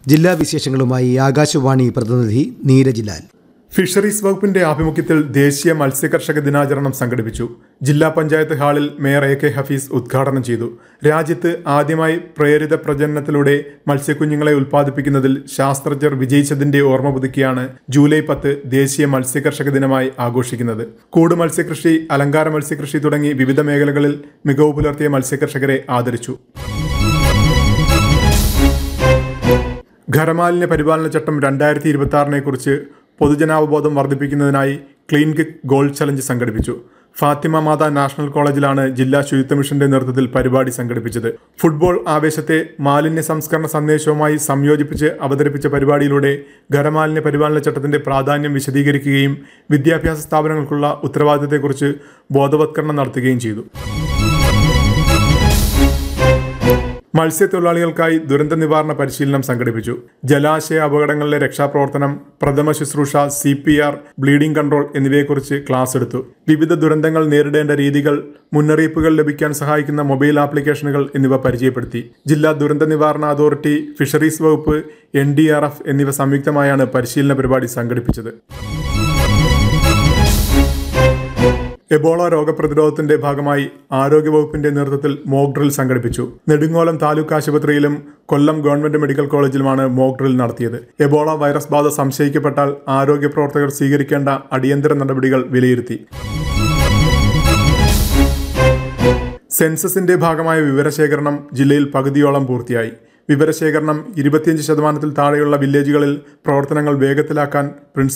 ജില്ലാ വിശേഷങ്ങളുമായി ആകാശവാണി പ്രതിനിധി നീരജ് ലാൽ ഫിഷറീസ് വകുപ്പിന്റെ ആഭിമുഖ്യത്തിൽ ദേശീയ മത്സ്യകർഷക ദിനാചരണം സംഘടിപ്പിച്ചു ജില്ലാ പഞ്ചായത്ത് ഹാളിൽ മേയർ എ കെ ഹഫീസ് ഉദ്ഘാടനം ചെയ്തു രാജ്യത്ത് ആദ്യമായി പ്രേരിത പ്രജനനത്തിലൂടെ മത്സ്യക്കുഞ്ഞുങ്ങളെ ഉൽപ്പാദിപ്പിക്കുന്നതിൽ ശാസ്ത്രജ്ഞർ വിജയിച്ചതിന്റെ ഓർമ്മ പുതുക്കിയാണ് ജൂലൈ പത്ത് ദേശീയ മത്സ്യകർഷക ദിനമായി ആഘോഷിക്കുന്നത് കൂട് മത്സ്യകൃഷി അലങ്കാര മത്സ്യകൃഷി തുടങ്ങി വിവിധ മേഖലകളിൽ മികവ് പുലർത്തിയ മത്സ്യകർഷകരെ ആദരിച്ചു ഖരമാലിന്യ പരിപാലന ചട്ടം രണ്ടായിരത്തി ഇരുപത്തി ആറിനെ കുറിച്ച് പൊതുജനാവബോധം വർദ്ധിപ്പിക്കുന്നതിനായി ക്ലീൻ കിക്ക് ഗോൾഡ് ചലഞ്ച് സംഘടിപ്പിച്ചു ഫാത്തിമ മാത നാഷണൽ കോളേജിലാണ് ജില്ലാ ശുചിത്വ മിഷന്റെ നേതൃത്വത്തിൽ പരിപാടി സംഘടിപ്പിച്ചത് ഫുട്ബോൾ ആവേശത്തെ മാലിന്യ സംസ്കരണ സന്ദേശവുമായി സംയോജിപ്പിച്ച് അവതരിപ്പിച്ച പരിപാടിയിലൂടെ ഖരമാലിന്യ പരിപാലന ചട്ടത്തിന്റെ പ്രാധാന്യം വിശദീകരിക്കുകയും വിദ്യാഭ്യാസ സ്ഥാപനങ്ങൾക്കുള്ള ഉത്തരവാദിത്തത്തെക്കുറിച്ച് ബോധവത്കരണം നടത്തുകയും ചെയ്തു മത്സ്യത്തൊഴിലാളികൾക്കായി ദുരന്ത നിവാരണ പരിശീലനം സംഘടിപ്പിച്ചു ജലാശയ അപകടങ്ങളിലെ രക്ഷാപ്രവർത്തനം പ്രഥമ ശുശ്രൂഷ C P R bleeding control എന്നിവയെക്കുറിച്ച് ക്ലാസ് എടുത്തു വിവിധ ദുരന്തങ്ങൾ നേരിടേണ്ട രീതികൾ മുന്നറിയിപ്പുകൾ ലഭിക്കാൻ സഹായിക്കുന്ന മൊബൈൽ ആപ്ലിക്കേഷനുകൾ എന്നിവ പരിചയപ്പെടുത്തി ജില്ലാ ദുരന്ത നിവാരണ അതോറിറ്റി ഫിഷറീസ് വകുപ്പ് എൻ ഡി ആർ എഫ് എന്നിവ സംയുക്തമായാണ് പരിശീലന പരിപാടി സംഘടിപ്പിച്ചത് എബോള രോഗപ്രതിരോധത്തിന്റെ ഭാഗമായി ആരോഗ്യവകുപ്പിന്റെ നേതൃത്വത്തിൽ മോക്ക് ഡ്രിൽ സംഘടിപ്പിച്ചു നെടുങ്ങോലം താലൂക്ക് ആശുപത്രിയിലും കൊല്ലം ഗവൺമെന്റ് മെഡിക്കൽ കോളേജിലുമാണ് മോക്ക് ഡ്രിൽ നടത്തിയത് എബോള വൈറസ് ബാധ സംശയിക്കപ്പെട്ടാൽ ആരോഗ്യ പ്രവർത്തകർ സ്വീകരിക്കേണ്ട അടിയന്തര നടപടികൾ വിലയിരുത്തി സെൻസസിന്റെ ഭാഗമായ വിവരശേഖരണം ജില്ലയിൽ പകുതിയോളം പൂർത്തിയായി വിവരശേഖരണം ഇരുപത്തിയഞ്ച് ശതമാനത്തിൽ താഴെയുള്ള വില്ലേജുകളിൽ പ്രവർത്തനങ്ങൾ വേഗത്തിലാക്കാൻ പ്രിൻസിപ്പൽ